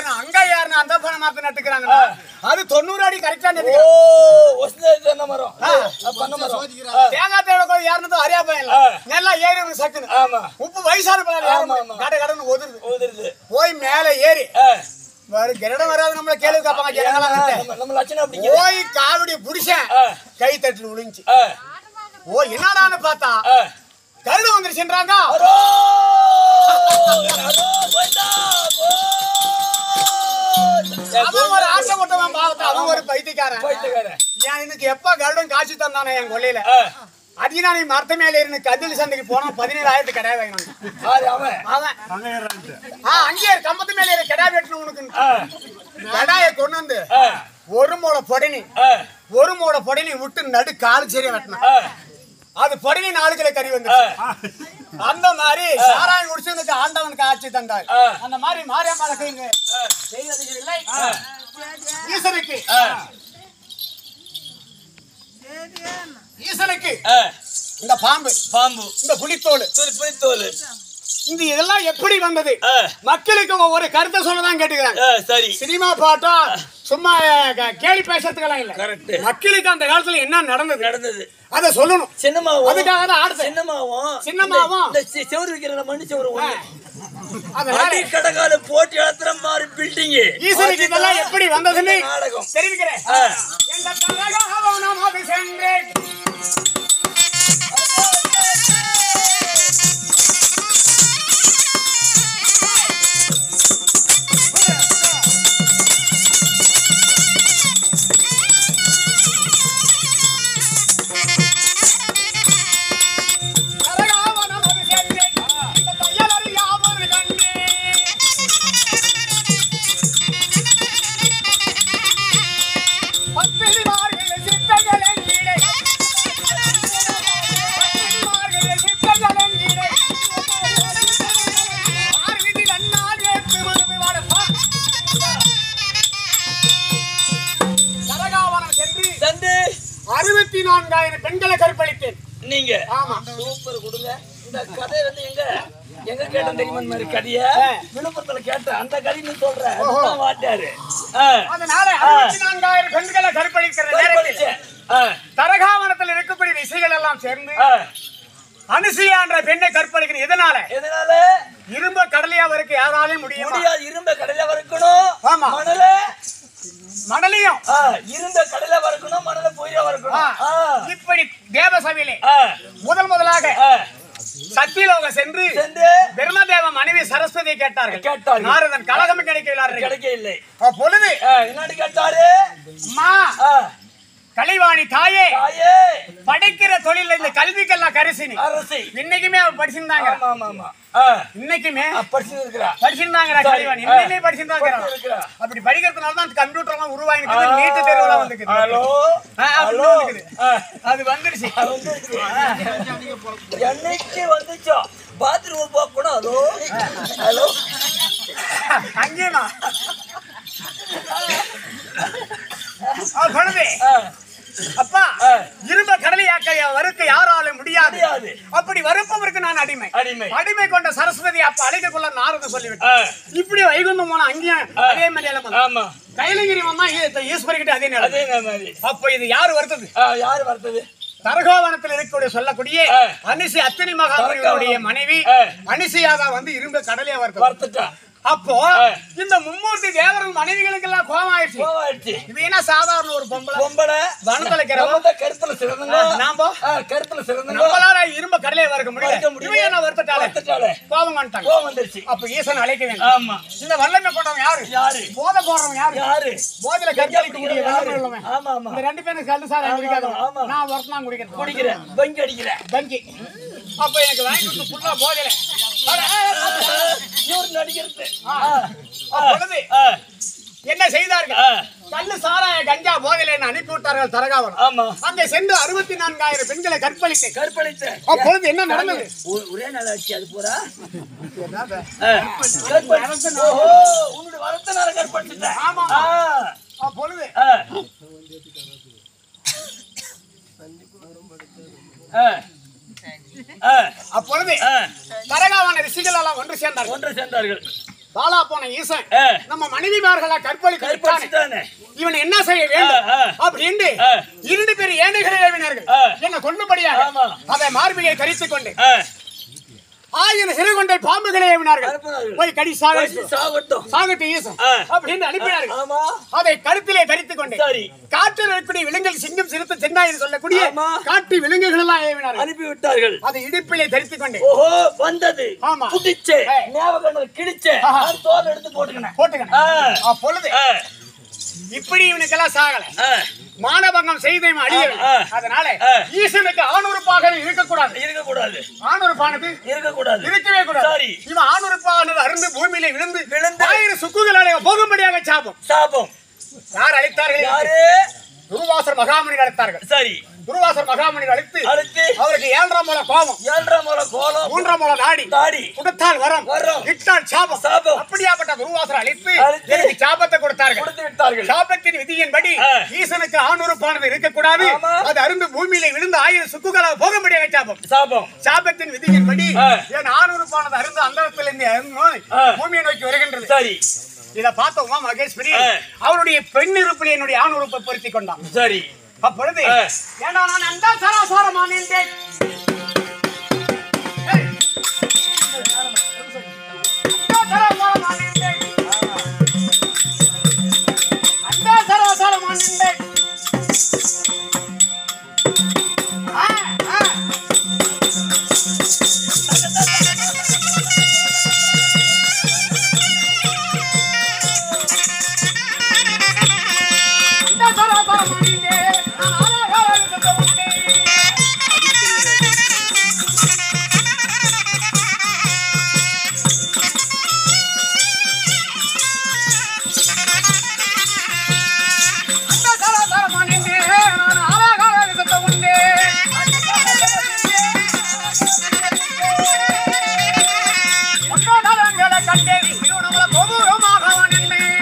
ஆனா அங்க யாருன்னு அந்த பணம் மாத்த நட்டுக்கிறாங்க அது தொண்ணூறு அடி கரெக்டா ஓ நட்டுக்கிறாங்க ஒஸ்தேஜ் தென்னை மரம் ஆ. ஆ, பண்ண மரம் ஆ, தேங்காய் தேவை கூட யாருன்னு அறியா பையன் ஆ. நல்லா ஏறி வந்து சக்குன்னு ஆமா உப்பு வயசான பையன் ஆமா, ஆமா. கடை கடன்னு ஒதுருது ஊதுருது போய் மேல ஏறி ஆ. வரு கிரடம் வராது நம்மள கேள்வி கேட்பாங்க ஜனங்களாம் கிட்ட. நம்ம நம்ம லட்சணம் அப்படிங்க போய் காவடி புடிச்சேன் ஆ. கை தட்டில் விழுந்துச்சு ஆ, ஓ என்னடான்னு பார்த்தா ஆ. கருடு வந்துருச்சுன்றாங்க அரோ! அரோ, போயிட்டா, போ! ஏ, அவன் ஒரு ஆசை கொட்டவன் பாவத்தை அவன் ஒரு பைத்தியக்காரன் போயிட்டுக்காரன். ஏன் எனக்கு எப்ப கருடன் காட்சி தந்தானே என் கொள்ளையில ஆ, அதினா நீ மரத்த மேல இருந்து கதில் சந்தைக்கு போனா பதினேழாயிரத்து கடை வாங்கினாங்க யாரு அவன்? அவன் ஆ அங்கே இரு, கம்பத்து மேல இரு, கடா வெட்டணும் உனக்கு ஆ, கடாயை கொண்டு வந்து ஆ, ஒரு மூளை பொடனி ஆ, ஒரு மூளை பொடனி விட்டு நடு காலு சரியா வெட்டினான் ஆ, அது பொடனி நாலு கிலோ கறி வந்து ஆ. அந்த மாதிரி சாராயம் குடிச்சதுக்கு ஆண்டவனுக்கு ஆட்சி தந்தார் ஆ. அந்த மாதிரி மாரியம்மாளுக்கு இங்க செய்வதற்கு இல்லை ஈசனுக்கு ஆ, ஈசனுக்கு ஆ. இந்த பாம்பு பாம்பு இந்த புலித்தோல் துரு புளித்தோல் இந்த இதெல்லாம் எப்படி வந்தது ஆ, மக்களுக்கு ஒவ்வொரு கருத்தை சொல்லதான் கேட்டுக்கிறாங்க ஆ, சரி சினிமா பாட்டம் சும்மா க- கேலி பேசுறதுக்கெல்லாம் இல்ல கரெக்ட் மக்களுக்கு அந்த காலத்துல என்ன நடந்தது நடந்தது அதை சொல்லணும் சின்னமாவும் அதுக்காக தான் ஆடுது சின்னமாவும் சின்னமாவும். இந்த செ- செவுரு வைக்கிற மண்ணு செவுரு ஒண்ணு அதனால அடி கடகால போட்டி எழுத்துற மாதிரி பில்டிங் ஈஸ்வருக்கு இதெல்லாம் எப்படி வந்ததுன்னு நாடகம் தெரிவிக்கிறேன் ஆ. எந்த தலகாவனம் அது சென்றேன் தலகாவனம் அது சென்றேன். இந்த தையலறி யாவர் கண்டேன். பத்திரிமார்கள் சித்தங்களின் இடை. பத்திரிமார்கள் சித்தங்களின் இடை. பார்விதி நன்னாதே திருமணம் வாழப்பா. தலகாவனம் சென்று தந்து அறுபத்தி நான்காயிரம் பெண்களை கற்பழித்தேன் நீங்க ஆமா சூப்பர் கொடுங்க இந்த கதை வந்து எங்க எங்க கேட்ட தெரியுமா இந்த மாதிரி கதைய விழுப்புரத்துல கேட்ட அந்த கதை நீ சொல்ற அதுதான் வாட்டாரு ஆ, அதனால அறுபத்தி நான்காயிரம் பெண்களை கற்பழிக்கிற நேரத்தில் கற்பழிச்சேன். ஆ, தரகாவனத்தில் இருக்கக்கூடிய விசைகள் எல்லாம் சேர்ந்து ஆ. அனுசியா என்ற பெண்ணை கற்பழிக்கிற எதனால எதனால இரும்ப கடலையா வரைக்கு யாராலையும் முடியுமா முடியாது இரும்ப கடையில வறுக்கணும் ஆமா. மணல மணலையும் ஆ, இருந்த கடையில வறுக்கணும் மணல பொய்யா ஆ, வறுக்கணும் ஆ, இப்படி தேவசபையிலே ஆ, முதல் முதலாக ஆ. சத்தியலோக சென்று சென்று பிரம்மதேவ மனைவி சரஸ்வதி கேட்டார்கள் கேட்டார்கள். நாரதன் கலகம் கிடைக்கிறார்கள் கிடைக்க இல்லை அப்பொழுது ஆ, என்னடி கேட்டாரு அம்மா ஆ, கலைவாணி தாயே தாயே படிக்கிற தொழில இந்த கல்விக்கெல்லாம் கரிசினி அரசி இன்னைக்குமே அவ படிச்சிருந்தாங்க ஆமா ஆமா ஆமா ஆ, இன்னைக்குமே ஆ, படிச்சு இருக்கிறா படிச்சிருந்தாங்கடா சரி. கலைவாணி இன்னைக்குமே ஆ. படிச்சிருந்தாங்க படிச்சிருக்கிறா. அப்படி படிக்கிறதுனால தான் கம்ப்யூட்டர் எல்லாம் உருவாகிட்டு நீட்டு தேர்வுலாம் வந்துக்குது ஹலோ ஆ, அப்படி ஹலோ வந்துக்குது. ஆ, அது வந்துடுச்சு அது வந்துருச்சு. என்னைக்கு வந்துச்சோ பாத்ரூம் போக கூட ஹலோ ஹலோ அங்கேயுமா படுது ஆ, அப்பா ஆ. இரும்ப கடலையாக்க வறுக்க யாராலும் முடியாது முடியாது. அப்படி வறுப்பவருக்கு நான் அடிமை அடிமை. அடிமை கொண்ட சரஸ்வதி அப்ப அழைக்கக்குள்ள நாரத சொல்லிவிட்டு ஆ, இப்படி வைகுந்தம் போனா அங்கேயும் அதே மாதிரி எல்லாம் ஆமா கைலகிரி வந்தா ஈஸ்வரிக்கிட்ட அதே நிலை அதே மாதிரி அப்ப இது யாரு வருத்தது ஆ, யாரு வர்த்தது தரகோவனத்தில் இருக்கக்கூடிய சொல்லக்கூடிய ஆ. அனிசி அத்தனி மகாமுனிவருடைய தரகோவனம். மனைவி ஆ. அனிசியாக வந்து இரும்ப கடலையா வருத்தது வர்த்தட்டா அப்போ ஆ. இந்த மும்மூர்த்தி தேவர்கள் மனைவிகளுக்கெல்லாம் கோபம் ஆயிடுச்சு கோவாயிடுச்சு இது என்ன சாதாரண ஒரு பொம்பளை பொம்பளை வனத்துல கிரவம் நம்ம தான் கருத்துல சிறந்தங்க நாம ஆ, கருத்துல சிறந்தங்க நம்மளால இரும்ப கடலையை வறுக்க வறுக்க முடியல முடியல. இவன் என்ன வருத்தட்டாலே வர்த்தட்டாலே கோபம் வந்துட்டாங்க கோவம் வந்துருச்சு அப்ப ஈசன் அழைக்க வேண்டும் ஆமா இந்த வல்லமை போட்டவன் யாரு யாரு போத போடுறவன் யாரு யாரு போதில கற்களிக்கக்கூடிய யாரு? வல்லமை உள்ளவன் ஆமா ஆமா இந்த ரெண்டு பேரும் கல்லு சார் ஆமா, குடிக்காதவன் ஆமா. நான் ஒருத்தன் தான் குடிக்கிறேன் குடிக்கிறேன் பங்கி அடிக்கிறேன் பங்கி அப்ப எனக்கு வாங்கி கொடுத்து ஃபுல்லா போதில இவர் நடிக்கிறது அப்பொழுது ஆ, என்ன செய்தார்கள் ஆ, கல்லு சாராய கஞ்சா போதில அனுப்பி விட்டார்கள் தரகாவனம் ஆமா அங்கே சென்று அறுபத்தி நான்காயிரம் பெண்களை கற்பழித்தேன் கற்பழித்த அப்பொழுது என்ன நடந்தது ஒ- ஒரே நாள் ஆச்சு அது பூரா ஆ, கற்பழி- ஓஹோ உன்னுடைய வரத்தினால கற்பழிச்சிட்டேன் ஆமா. ஆ, அப்பொழுது ஆ. ஆ. ஆ, அப்பொழுது ஆ. தரகாவன ரிஷிகள் எல்லாம் ஒன்று சேர்ந்தார்கள் ஒன்று சேர்ந்தார்கள் பாலா போன ஈசன் ஆ. நம்ம மனைவிமார்களை கற்பழித்து விட்டானே. கற்பழிச்சுட்டானே. இவன் என்ன செய்ய வேண்டும் ஆ, ஆ. அப்படின்னு ஆ. இரண்டு பேர் ஏழைகளை ஏவினார்கள் ஆ. என்ன கொண்டுபடியாக ஆமா. அதை மார்பிலை தரித்துக் கொண்டு ஆ, ஆயிரம் சிறு கொண்ட பாம்புகளை ஏவினார்கள் அனுப்பினார்கள். போய் கடி சாக வச்சு சாகட்டும். சாகட்டு ஈசன் ஆ. அப்படின்னு அனுப்பினார்கள் ஆமா அதை கருத்திலே தரித்துக் கொண்டு சரி. காற்றில் இருக்கக்கூடிய விலங்குகள் சிங்கம் சிறுத்தை சென்னாய் என்று சொல்லக்கூடிய ஆமா. காட்டு விலங்குகள் எல்லாம் ஏவினார்கள் அனுப்பி விட்டார்கள் அதை இடுப்பிலே தரித்துக் கொண்டு ஓஹோ வந்தது ஆமா. புடிச்சே ஏய். ஞாபகம் கிழிச்சே ஆஹா. அது தோல் எடுத்து போட்டுக்கினேன் போட்டுக்கணும் ஆ. அப்பொழுது ஆ, இப்படி இவனுக்கெல்லாம் சாகல ஆ, மானபங்கம் செய்தவன் அழியவன் ஆ. அதனால ஆ. ஈசனுக்கு ஆணுறுப்பாக இருக்கக்கூடாது இருக்கக்கூடாது ஆணுறுப்பானது இருக்கக்கூடாது இருக்கவே கூடாது சரி இவன் ஆணுறுப்பானது அருந்து பூமியில விழுந்து விழுந்து. ஆயிரம் சுக்குகளை போகும்படியாக சாபம் சாபம் யார் அழைத்தார்கள் யாரு துருவாசர் மகாமணிகள் அழைத்தார்கள் சரி துருவாசர் மகாமணிகள் அழைத்து அடுத்து அவருக்கு ஏழாம் மூல கோபம் ஏழரை முறை கோலம் மூன்றாம் மூல நாடி தாடி கொடுத்தால் வரம் வரம். இட்டால் சாபம் சாபம். அப்படியாப்பட்ட துருவாசர் அழைத்து அழைத்து. எனக்கு சாபத்தை கொடுத்தார்கள் கொடுத்து விட்டார்கள் சாபத்தின் விதியின்படி ஆ. ஈசனுக்கு ஆணுறுப்பானது இருக்கக்கூடாது ஆமா. அது அருந்து பூமியில விழுந்து ஆயிரம் சுக்குகளாக போகும்படியாக சாபம் சாபம் சாபத்தின் விதியின்படி ஆ. என் ஆணுறுப்பானது அருந்து அந்தரத்திலிருந்து அருந்து ஆ. பூமியை நோக்கி வருகின்றது சரி இத பார்த்த உமா மகேஸ்வரி ஆ. அவருடைய பெண் இருப்பில் என்னுடைய ஆண் உறுப்பை பொருத்தி கொண்டான் சரி அப்பொழுது ஆ. ஏண்டா நான் அந்த சராசாரமா நின்றேன் ஏய். அந்த சராசாரமா நின்றேன். அந்த சராசாரமா நின்றேன். ஆ, ஆ. அந்த சராசாரமா நின்றேன். நான் ஆறாகாரம் இருந்த உண்டே. அந்த சராசரமா நின்றேன். நான் ஆறாகாரம் இருந்த உண்டே. ஒட்டடங்களை கண்டேன் திருவண்ணாமலை கோபுரமாக நின்றேன்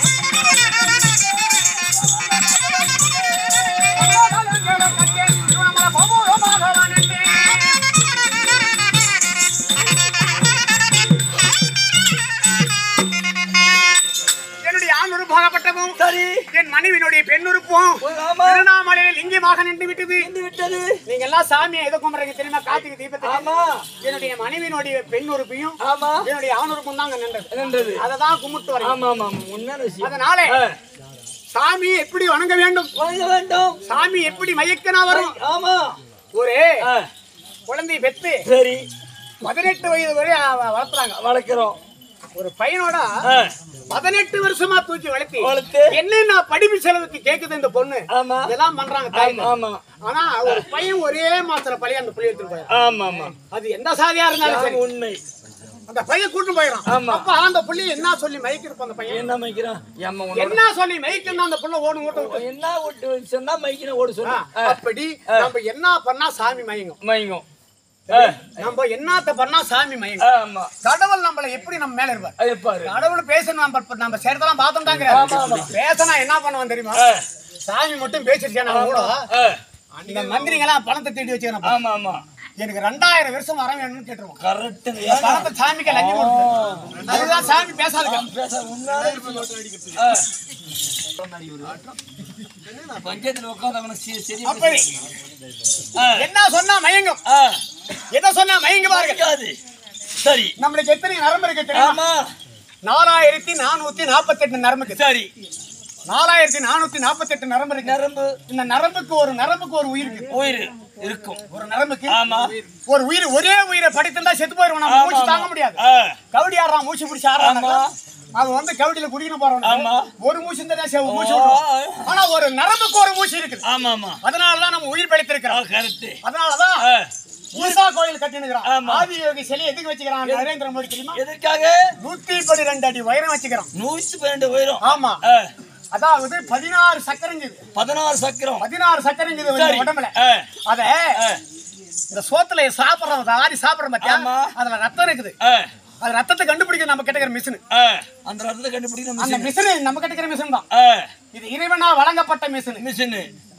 என்னுடைய ஆண் உறுப்பாகப்பட்டவும் சரி என் மனைவியினுடைய பெண் உறுப்பும் ஆமா திருவண்ணாமலையில் லிங்கமாக நின்று விட்டது வந்து விட்டது நீங்க எல்லாம் சாமியை எதை கும்பிடுறீங்க தெரியுமா கார்த்திகை தீபத்தை ஆமா என்னுடைய மனைவியினுடைய பெண் உறுப்பையும் ஆமா என்னுடைய ஆண் உறுப்பும் தான் நின்றது நின்றது அதை தான் கும்பிட்டு வரேன் ஆமா ஆமா ஆமா உண்மையான விஷயம் அதனால ஆ, சாமி எப்படி வணங்க வேண்டும் வணங்க வேண்டும் சாமி எப்படி மயக்கனா வரும் ஆமா ஒரு ஆ, குழந்தையை பெத்து சரி பதினெட்டு வயது வரை அவ- வளர்த்துறாங்க வளர்க்கிறோம் ஒரு பையனோட ஆ, பதினெட்டு வருஷமா தூக்கி வளர்த்தி வளர்த்து என்னென்ன படிப்பு செலவுக்கு கேக்குது இந்த பொண்ணு ஆமா இதெல்லாம் பண்றாங்க தாய் ஆமா ஆனா ஒரு பையன் ஒரே மாசத்துல பழைய அந்த புள்ளி எடுத்துட்டு போயிடும் ஆமா ஆமா அது எந்த சாதியா இருந்தாலும் சரி ஆமா, உண்மை அந்த பையன் கூட்டு போயிடும் ஆமா. அப்ப அந்த புள்ளி என்ன சொல்லி மயக்கிருப்போம் அந்த பையன் என்ன மைக்கிறான் ஏம்மா உன்னோட என்ன சொல்லி மயக்கணும் அந்த புள்ள ஓடும் ஓட்ட விட்டு என்ன விட்டு சொன்னா மைக்கின ஓடு ஆ, சொல்லு ஆ, அப்படி நம்ம என்ன பண்ணா சாமி மயங்கும் மயங்கும் ஆ, நம்ம என்னத்த பண்ணா சாமி மயங்கும் ஆமா கடவுள் நம்மள எப்படி நம்ம மேல இருப்பார் அது பாரு கடவுள் பேசணும் நம்ம இப்ப நம்ம சேர்த்தெல்லாம் பார்த்தோம்டாங்க பேசினா என்ன பண்ணுவான் தெரியுமா ஆ, சாமி மட்டும் பேசிருச்சா நம்ம கூட ஆ, இந்த மந்திரிங்கெல்லாம் பணத்தை தேடி வச்சுக்கிறேன் ஆமா ஆமா எனக்கு ரெண்டாயிரம் வருஷம் வர வேணும்னு கேட்டுருவோம் கரெக்டுங்க பணத்தை சாமிக்கு லஞ்சம் கொடுத்து அதுதான் சாமி பேசாதுங்க பேச உன்னால ஆ. பஞ்சாயத்துல உட்காந்து சரி அப்படி ஆ, என்ன சொன்னா மயங்கும் ஆ, எதை சொன்னா மயங்குவார்கள் இருக்காது. சரி நம்மளுக்கு எத்தனை நரம்பு இருக்கு தெரியுமா ஆமா நாலாயிரத்தி நானூத்தி நாற்பத்தி எட்டு நரம்பு இருக்கு. சரி நாலாயிரத்தி நானூத்தி நாற்பத்தி எட்டு நரம்பு இருக்கு நரம்பு இந்த நரம்புக்கு ஒரு நரம்புக்கு ஒரு உயிர் இருக்கு உயிர் இருக்கும் ஒரு நரம்புக்கு ஆமா ஒரு உயிர் ஒரே உயிரை படித்திருந்தா செத்து போயிடும் நம்ம ஆமா, மூச்சு தாங்க ஆமா. முடியாது ஆ, கபடி ஆடுறான் மூச்சு பிடிச்சி ஆடுறான் ஆமா. அவன் வந்து கபடியில குடிக்கணும் போறான் ஆமா. ஒரு மூச்சு இருந்தா செவ மூச்சு ஓ. விடுவான். ஆனா ஒரு நரம்புக்கு ஒரு மூச்சு இருக்குது ஆமா ஆமா அதனாலதான் நம்ம உயிர் பிழைத்திருக்கிறோம் கரெக்ட் அதனாலதான் ஈசா கோயில் கட்டினுக்கிறான் ஆமா. ஆதி யோகி சிலை எதுக்கு வச்சுக்கிறான் நரேந்திர மோடி தெரியுமா எதற்காக நூத்தி பன்னிரெண்டு அடி உயரம் வச்சுக்கிறான் நூத்தி பன்னெண்டு உயரம் ஆமா ஆ, அதாவது பதினாறு சக்கரங்குது பதினாறு சக்கரம் பதினாறு சக்கரங்குது சரி வந்து உடம்புல ஆ, அத ஆ, இந்த சோத்துல சாப்பிடுறோம் ஆதி சாப்பிடுறோம் பாத்தியா ஆமா. அதுல ரத்தம் இருக்குது ஆ, அது ரத்தத்தை கண்டுபிடிக்க நம்ம கிட்ட மிஷின் ஆ. அந்த ரத்தத்தை கண்டுபிடிக்கணும் அந்த மிஷின் மிஷின் நம்ம கிட்ட மிஷின் தான் ஆ, இது இறைவனால் வழங்கப்பட்ட மிஷின் மிஷின்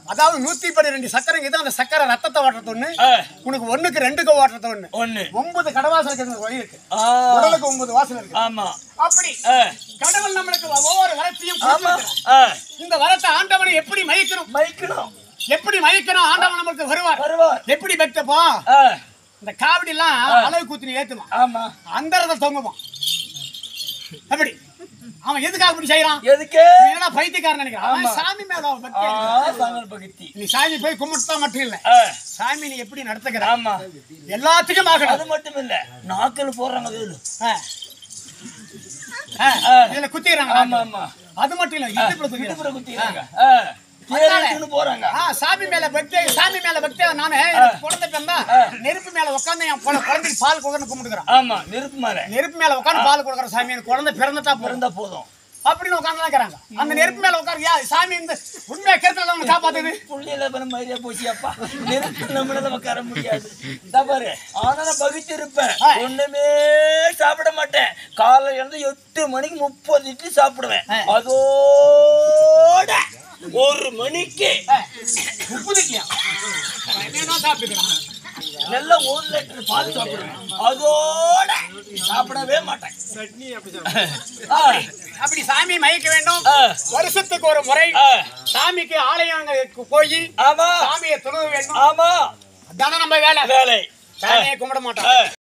அதாவது நூத்தி பன்னிரெண்டு சக்கரைங்க இது அந்த சக்கரை ரத்தத்தை ஓட்டுறது ஒண்ணு ஆ, உனக்கு ஒண்ணுக்கு ரெண்டுக்கு ஓட்டுறது ஒண்ணு ஒண்ணு ஒன்பது கடவாசல் இருக்கு வழி இருக்கு ஆ, உடலுக்கு ஒன்பது வாசல் இருக்கு ஆமா அப்படி ஆ, கடவுள் நம்மளுக்கு ஒவ்வொரு வரத்தையும் ஆமா கொடுத்திருக்கிறார். ஆ, இந்த வரத்தை ஆண்டவனை எப்படி மயக்கணும் மயக்கணும் எப்படி மயக்கணும் ஆண்டவன் நம்மளுக்கு வருவார் வருவார் எப்படி வைக்கப்போ ஆ, இந்த காவடி எல்லாம் அளவு குத்துனி ஏத்துமா ஆமா அந்த இடத்துல தொங்குமா அப்படி அவன் எதுக்காக இப்படி செய்யறான் எதுக்கு நீ என்னடா பைத்தியக்காரன் நினைக்கிறான் அவன் ஆமா. சாமி மேல அவன் ஆ, பக்தி இருக்கு. சாமர் பகத்தி நீ சாமி போய் கும்பிட்டுட்டா மட்டும் இல்ல ஆ, சாமி நீ எப்படி நடத்துக்கிற ஆமா எல்லாத்துக்கும் ஆகணும் அது மட்டும் இல்ல நாக்கில் போடுறாங்க வேலு ஆ. ஆ, ஆ. இதுல குத்திடுறாங்க ஆமா ஆமா அது மட்டும் இல்ல இடுப்புல குத்திடுறாங்க இடுப்புல குத்திடுறாங்க ஆ, தேர் எடுத்துன்னு போறாங்க ஆ, சாமி மேல பக்தி சாமி மேல பக்தி நானு எனக்கு குழந்தை பிறந்தா நெருப்பு மேல உட்காந்து என் குழ- குழந்தைக்கு பால் கொடுக்கணும் கும்பிட்டுக்கிறேன் ஆமா நெருப்பு மேல நெருப்பு மேல உட்காந்து பால் கொடுக்குற சாமி எனக்கு குழந்தை பிறந்துட்டா போறேன் பிறந்தா போதும் அப்படின்னு உட்காந்து இருக்கிறாங்க அந்த நெருப்பு மேல உட்காரு யா சாமி இந்த உண்மையா கருத்துல அவனை காப்பாத்துது புள்ளியில பண்ண மாதிரியா போச்சியாப்பா நெருப்பு நம்மளால உட்கார முடியாது இதா பாரு ஆனா நான் பகிச்சு இருப்பேன் ஆ. ஒண்ணுமே சாப்பிட மாட்டேன் காலையில இருந்து எட்டு மணிக்கு முப்பது இட்லி சாப்பிடுவேன் ஆ. அதோட ஒரு மணிக்கு முப்பதுக்கியா என்னதான் சாப்பிட்டுக்கிறான் நல்ல ஒரு லிட்டர் பால் சாப்பிடுவேன் அதோட சாப்பிடவே மாட்டேன் ஆ, அப்படி சாமி மயக்க வேண்டும் ஆ, வருஷத்துக்கு ஒரு முறை ஆ. சாமிக்கு ஆலயங்களுக்கு போய் ஆமா சாமியை தொழுக வேண்டும் ஆமா அதானே நம்ம வேலை வேலை சாமியை கும்பிட மாட்டோம் ஆ.